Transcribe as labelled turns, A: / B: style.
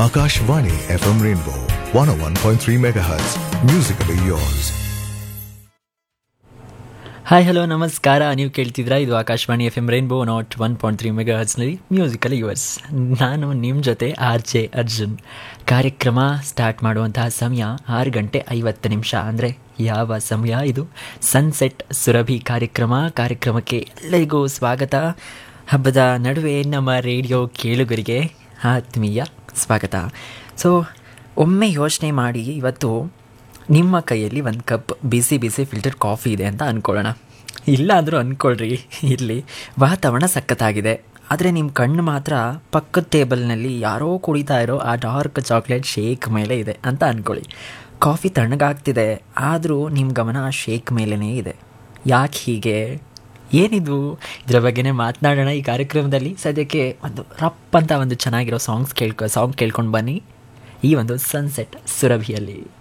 A: Akashvani FM Rainbow 101.3 MHz. Musically yours.
B: Hi hello ನಮಸ್ಕಾರ ನೀವು ಕೇಳ್ತಿದ್ರಾ ಇದು Akashvani F M rainbow nought one point three ಮೆಗಾ ಹರ್ಸ್ನಲ್ಲಿ ಮ್ಯೂಸಿಕಲ್ ಯುವರ್ಸ್ ನಾನು ನಿಮ್ಮ ಜೊತೆ ಆರ್ ಜೆ ಅರ್ಜುನ್ ಕಾರ್ಯಕ್ರಮ ಸ್ಟಾರ್ಟ್ ಮಾಡುವಂತಹ ಸಮಯ ಆರು ಗಂಟೆ ಐವತ್ತು ನಿಮಿಷ ಅಂದರೆ ಯಾವ ಸಮಯ ಇದು ಸನ್ಸೆಟ್ ಸುರಭಿ ಕಾರ್ಯಕ್ರಮ ಕಾರ್ಯಕ್ರಮಕ್ಕೆ ಎಲ್ಲರಿಗೂ ಸ್ವಾಗತ ಹಬ್ಬದ ನಡುವೆ ನಮ್ಮ ರೇಡಿಯೋ ಕೇಳುಗರಿಗೆ ಆತ್ಮೀಯ ಸ್ವಾಗತ ಸೊ ಒಮ್ಮೆ ಯೋಚನೆ ಮಾಡಿ ಇವತ್ತು ನಿಮ್ಮ ಕೈಯಲ್ಲಿ ಒಂದು ಕಪ್ ಬಿಸಿ ಬಿಸಿ ಫಿಲ್ಟರ್ ಕಾಫಿ ಇದೆ ಅಂತ ಅಂದ್ಕೊಳ್ಳೋಣ ಇಲ್ಲ ಅಂದರೂ ಅಂದ್ಕೊಳ್ರಿ ಇಲ್ಲಿ ವಾತಾವರಣ ಸಖತ್ತಾಗಿದೆ ಆದರೆ ನಿಮ್ಮ ಕಣ್ಣು ಮಾತ್ರ ಪಕ್ಕದ ಟೇಬಲ್ನಲ್ಲಿ ಯಾರೋ ಕುಡಿತಾ ಇರೋ ಆ ಡಾರ್ಕ್ ಚಾಕ್ಲೇಟ್ ಶೇಕ್ ಮೇಲೆ ಇದೆ ಅಂತ ಅಂದ್ಕೊಳ್ಳಿ ಕಾಫಿ ತಣ್ಣಗಾಗ್ತಿದೆ ಆದರೂ ನಿಮ್ಮ ಗಮನ ಆ ಶೇಕ್ ಮೇಲೇ ಇದೆ ಯಾಕೆ ಹೀಗೆ ಏನಿದು ಇದರ ಬಗ್ಗೆನೇ ಮಾತನಾಡೋಣ ಈ ಕಾರ್ಯಕ್ರಮದಲ್ಲಿ ಸದ್ಯಕ್ಕೆ ಒಂದು ರಪ್ ಅಂತ ಒಂದು ಚೆನ್ನಾಗಿರೋ ಸಾಂಗ್ಸ್ ಕೇಳ್ಕೊ ಸಾಂಗ್ ಕೇಳ್ಕೊಂಡು ಬನ್ನಿ ಈ ಒಂದು ಸನ್ಸೆಟ್ ಸುರಭಿಯಲ್ಲಿ